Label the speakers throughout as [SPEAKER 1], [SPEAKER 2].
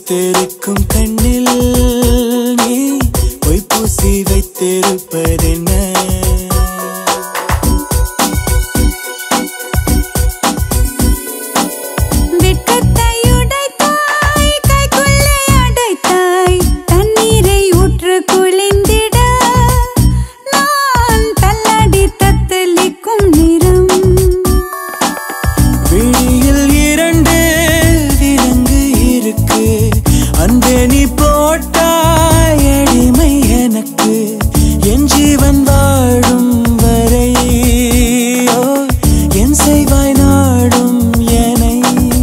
[SPEAKER 1] வைத்திருக்கும் கண்ணில் நீ பொய் பூசி வைத்திருப்பதென்ன
[SPEAKER 2] வெட்கத்தை உடைத்தாய், கைக்குள்ளே அடைத்தாய். தண்ணீரை ஊற்று குளிந்திட, நான் தள்ளாடி தத்தளிக்கும் நிறம்.
[SPEAKER 1] விழியில் இரண்டு விலங்கு இருக்கு அன்பே நீ போட்டாய் அடிமை எனக்கு என் ஜீவன் வாழும் வரை ஓ, என் செய்வாய் நாடும் எனை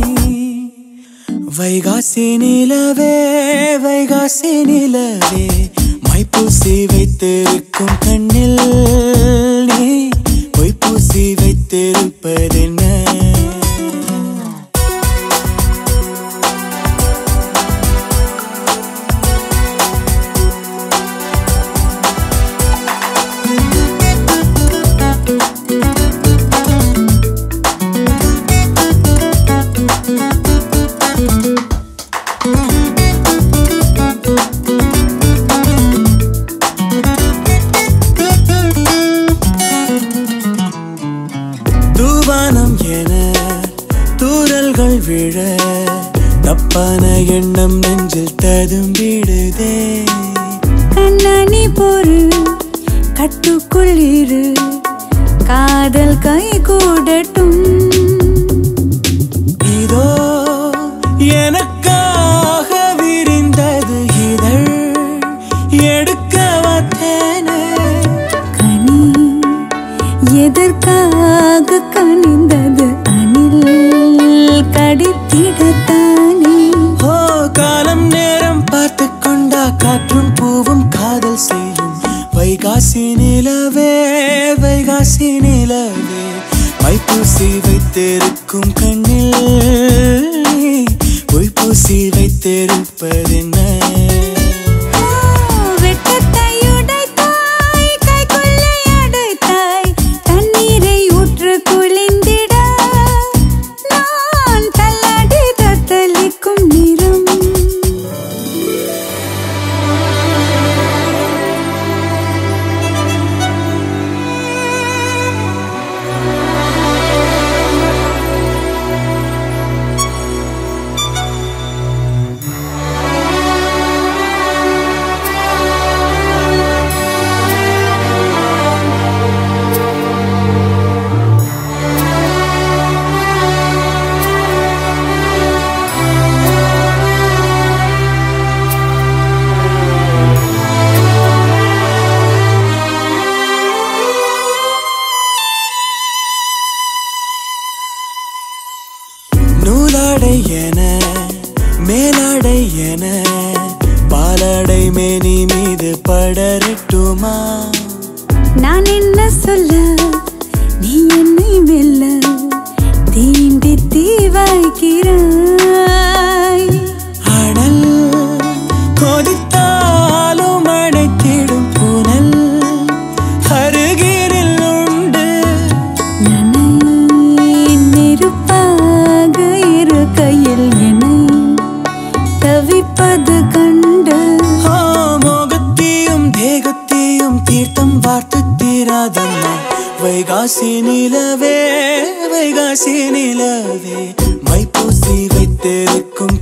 [SPEAKER 1] வைகாசி நிலவே வைகாசி நிலவே மைப்பூசி வைத்திருக்கும் கண்ணில் நீ பொய் பூசி வைத்திருப்பதென்ன தூவானம் என தூரல்கள் விழ தப்பான எண்ணம் நெஞ்சில் ததும்பிடுதே
[SPEAKER 2] கண்ணாணி பொறு கட்டுக்குள் இரு காதல் கை கூடட்டும்
[SPEAKER 1] இதோ எனக்காக விரிந்தது இதழ் எடுக்க வந்தேனே
[SPEAKER 2] கனி எதற்காக கனிந்தது அணில் கடித்திடத்தானே
[SPEAKER 1] ஓ காலம் நேரம் பார்த்து கொண்டா காற்றும் பூவும் காதல் செய்யும் வைகாசி நிலவே வைகாசி நிலவே மைப்பூசி வைத்திருக்கும் கண்ணில் நீ பொய் பூசி வைத்திருப்பதென்ன
[SPEAKER 2] வெட்கத்தை உடைத்தாய், கைக்குள்ளே அடைத்தாய். தண்ணீரை ஊற்று குளிந்திட, நான் தள்ளாடி தத்தளிக்கும் நிறம்
[SPEAKER 1] நூலாடை என மேலாடை என பாலாடை மேனி மீது படரட்டுமா
[SPEAKER 2] நான் என்ன சொல்ல நீ என்னை வெல்ல தீண்டி தீவாய்க்கிறாய்
[SPEAKER 1] அனல் கொதித்தாலும் அணைத்திடும் புனல் அருகிரில் உண்டு
[SPEAKER 2] நனை நெருப்பாக இரு கையில் என்னை தவிப்பது கண்டு
[SPEAKER 1] ஆ, மோகத்தையும் தேகத்தையும் தீர்த்தம் வார்த்து தீராதம்மா வைகாசி நிலவே வைகாசி நிலவே மைப்பூசி வைத்திருக்கும்